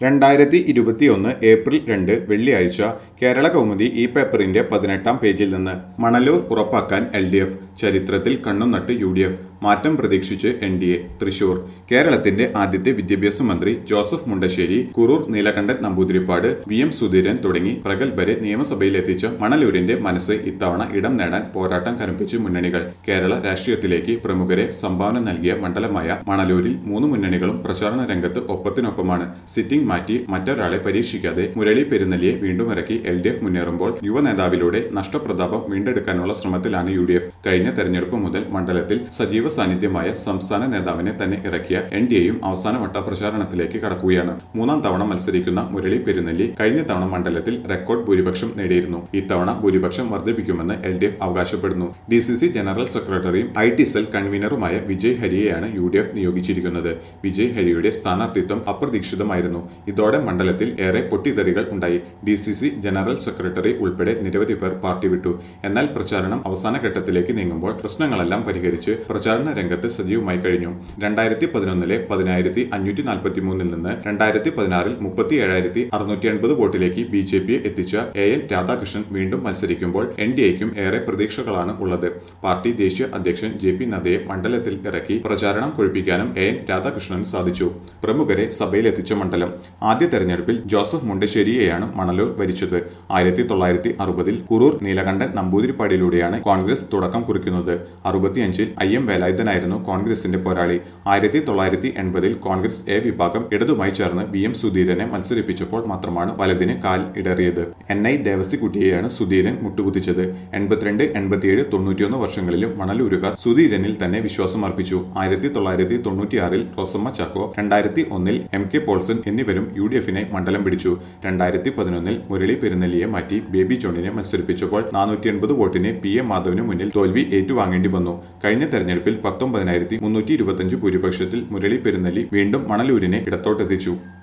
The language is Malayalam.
രണ്ടായിരത്തി ഇരുപത്തിയൊന്ന് ഏപ്രിൽ രണ്ട് വെള്ളിയാഴ്ച കേരള കൗമുദി ഈ പേപ്പറിന്റെ പതിനെട്ടാം പേജിൽ നിന്ന് മണലൂർ ഉറപ്പാക്കാൻ എൽ ഡി എഫ് ചരിത്രത്തിൽ കണ്ണും നട്ട് യു ഡി എഫ് മാറ്റം പ്രതീക്ഷിച്ച് എൻ ഡി എ തൃശൂർ കേരളത്തിന്റെ ആദ്യത്തെ വിദ്യാഭ്യാസ മന്ത്രി ജോസഫ് മുണ്ടശ്ശേരി കുറൂർ നീലകണ്ഠൻ നമ്പൂതിരിപ്പാട് വി എം സുധീരൻ തുടങ്ങി പ്രഗത്ഭരെ നിയമസഭയിലെത്തിച്ച മണലൂരിന്റെ മനസ്സ് ഇത്തവണ ഇടം നേടാൻ പോരാട്ടം കനപ്പിച്ച് മുന്നണികൾ കേരള രാഷ്ട്രീയത്തിലേക്ക് പ്രമുഖരെ സംഭാവന നൽകിയ മണ്ഡലമായ മണലൂരിൽ മൂന്ന് മുന്നണികളും പ്രചാരണ രംഗത്ത് ഒപ്പത്തിനൊപ്പമാണ് സിറ്റിംഗ് മാറ്റി മറ്റൊരാളെ പരീക്ഷിക്കാതെ മുരളി പെരുന്നലിയെ വീണ്ടും ഇറക്കി എൽ ഡി എഫ് മുന്നേറുമ്പോൾ യുവ നേതാവിലൂടെ നഷ്ടപ്രതാപം വീണ്ടെടുക്കാനുള്ള ശ്രമത്തിലാണ് യു ഡി എഫ് കഴിഞ്ഞ തെരഞ്ഞെടുപ്പ് മുതൽ മണ്ഡലത്തിൽ സജീവ സാന്നിധ്യമായ സംസ്ഥാന നേതാവിനെ തന്നെ ഇറക്കിയ എൻ ഡി എയും അവസാനവട്ട പ്രചാരണത്തിലേക്ക് കടക്കുകയാണ് മൂന്നാം തവണ മത്സരിക്കുന്ന മുരളി പെരുന്നല്ലി കഴിഞ്ഞ തവണ മണ്ഡലത്തിൽ റെക്കോർഡ് ഭൂരിപക്ഷം നേടിയിരുന്നു ഇത്തവണ ഭൂരിപക്ഷം വർദ്ധിപ്പിക്കുമെന്ന് എൽ ഡി എഫ് അവകാശപ്പെടുന്നു ഡി സി സി ജനറൽ സെക്രട്ടറിയും ഐ ടി സെൽ കൺവീനറുമായ വിജയ് ഹരിയെയാണ് യു ഡി എഫ് നിയോഗിച്ചിരിക്കുന്നത് വിജയ് ഹരിയുടെ സ്ഥാനാർത്ഥിത്വം അപ്രതീക്ഷിതമായിരുന്നു ഇതോടെ മണ്ഡലത്തിൽ ഏറെ പൊട്ടിത്തെറികൾ ഉണ്ടായി D C C general secretary ഉൾപ്പെടെ നിരവധി പേർ പാർട്ടി വിട്ടു എന്നാൽ പ്രചാരണം അവസാന ഘട്ടത്തിലേക്ക് നീങ്ങുമ്പോൾ പ്രശ്നങ്ങളെല്ലാം പരിഹരിച്ച് പ്രചാരണ രംഗത്ത് സജീവമായി കഴിഞ്ഞു രണ്ടായിരത്തി പതിനൊന്നിലെ പതിനായിരത്തി അഞ്ഞൂറ്റി നാൽപ്പത്തി മൂന്നിൽ നിന്ന് രണ്ടായിരത്തി പതിനാറിൽ മുപ്പത്തി ഏഴായിരത്തി അറുന്നൂറ്റി എൺപത് വോട്ടിലേക്ക് ബി ജെ പിയെ എത്തിച്ച എ എൻ രാധാകൃഷ്ണൻ വീണ്ടും മത്സരിക്കുമ്പോൾ എൻ ഡി എക്കും ഏറെ പ്രതീക്ഷകളാണ് ഉള്ളത് പാർട്ടി ദേശീയ അധ്യക്ഷൻ ജെ പി നദ്ദയെ മണ്ഡലത്തിൽ ഇറക്കി പ്രചാരണം കൊഴിപ്പിക്കാനും എ എൻ രാധാകൃഷ്ണന് സാധിച്ചു പ്രമുഖരെ സഭയിലെത്തിച്ച മണ്ഡലം ആദ്യ തെരഞ്ഞെടുപ്പിൽ ജോസഫ് മുണ്ടശ്ശേരിയെയാണ് മണലൂർ ഭരിച്ചത് ആയിരത്തി തൊള്ളായിരത്തി അറുപതിൽ കുറൂർ നീലകണ്ഠൻ നമ്പൂതിരിപ്പാടിലൂടെയാണ് കോൺഗ്രസ് തുടക്കം കുറിക്കുന്നത് അറുപത്തിയഞ്ചിൽ ഐ എം വേലായുധനായിരുന്നു കോൺഗ്രസിന്റെ പോരാളി ആയിരത്തി തൊള്ളായിരത്തി എൺപതിൽ കോൺഗ്രസ് എ വിഭാഗം ഇടതുമായി ചേർന്ന് വി എം സുധീരനെ മത്സരിപ്പിച്ചപ്പോൾ മാത്രമാണ് വലതിന് കാൽ ഇടറിയത് എൻ ഐ ദേവസിക്കുട്ടിയെയാണ് സുധീരൻ മുട്ടുകുത്തിച്ചത് എൺപത്തിരണ്ട് എൺപത്തിയേഴ് തൊണ്ണൂറ്റിയൊന്ന് വർഷങ്ങളിലും മണലൂരുകാർ സുധീരനിൽ തന്നെ വിശ്വാസം അർപ്പിച്ചു ആയിരത്തി തൊള്ളായിരത്തി തൊണ്ണൂറ്റിയാറിൽ റോസമ്മ ചാക്കോ രണ്ടായിരത്തി ഒന്നിൽ എം കെ പോൾസൺ എന്നിവരും യു ഡി എഫിനെ മണ്ഡലം പിടിച്ചു രണ്ടായിരത്തി പതിനൊന്നിൽ മുരളി പെരുന്നെല്ലിയെ മാറ്റി ബേബി ജോണിനെ മത്സരിപ്പിച്ചപ്പോൾ നാനൂറ്റി എൺപത് വോട്ടിന് പി എം മാധവന് മുന്നിൽ തോൽവി ഏറ്റുവാങ്ങേണ്ടി വന്നു കഴിഞ്ഞ തെരഞ്ഞെടുപ്പിൽ പത്തൊമ്പതിനായിരത്തി മുന്നൂറ്റി ഇരുപത്തിയഞ്ച് ഭൂരിപക്ഷത്തിൽ മുരളി പെരുന്നെല്ലി വീണ്ടും മണലൂരിനെ ഇടത്തോട്ടെത്തിച്ചു